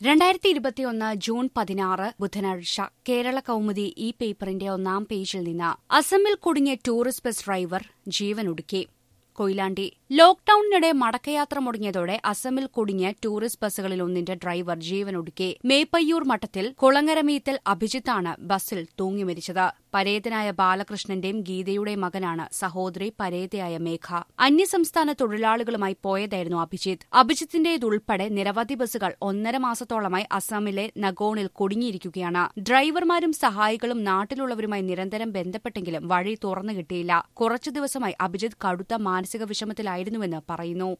രണ്ടായിരത്തി ഇരുപത്തിയൊന്ന് ജൂൺ പതിനാറ് ബുധനാഴ്ച കേരള കൗമുദി ഈ പേപ്പറിന്റെ ഒന്നാം പേജിൽ നിന്ന് അസമിൽ കുടുങ്ങിയ ടൂറിസ്റ്റ് ബസ് ഡ്രൈവർ ജീവനൊടുക്കി കൊയിലാണ്ടി ലോക്ഡൌണിനിടെ മടക്കയാത്ര മുടങ്ങിയതോടെ അസമിൽ കുടുങ്ങിയ ടൂറിസ്റ്റ് ബസ്സുകളിൽ ഒന്നിന്റെ ഡ്രൈവർ ജീവനൊടുക്കി മേപ്പയ്യൂർ മഠത്തിൽ കുളങ്ങരമീത്തൽ അഭിജിത്താണ് ബസ്സിൽ തൂങ്ങി മരിച്ചത് പരേതനായ ബാലകൃഷ്ണന്റെയും ഗീതയുടെയും മകനാണ് സഹോദരി പരേതയായ മേഘ അന്യസംസ്ഥാന തൊഴിലാളികളുമായി പോയതായിരുന്നു അഭിജിത്ത് അഭിജിത്തിന്റേതുൾപ്പെടെ നിരവധി ബസ്സുകൾ ഒന്നര മാസത്തോളമായി അസമിലെ നഗോണിൽ കുടുങ്ങിയിരിക്കുകയാണ് ഡ്രൈവർമാരും സഹായികളും നാട്ടിലുള്ളവരുമായി നിരന്തരം ബന്ധപ്പെട്ടെങ്കിലും വഴി തുറന്നു കിട്ടിയില്ല കുറച്ചു ദിവസമായി അഭിജിത്ത് കടുത്ത മാനസിക വിഷമത്തിലായിരുന്നുവെന്ന് പറയുന്നു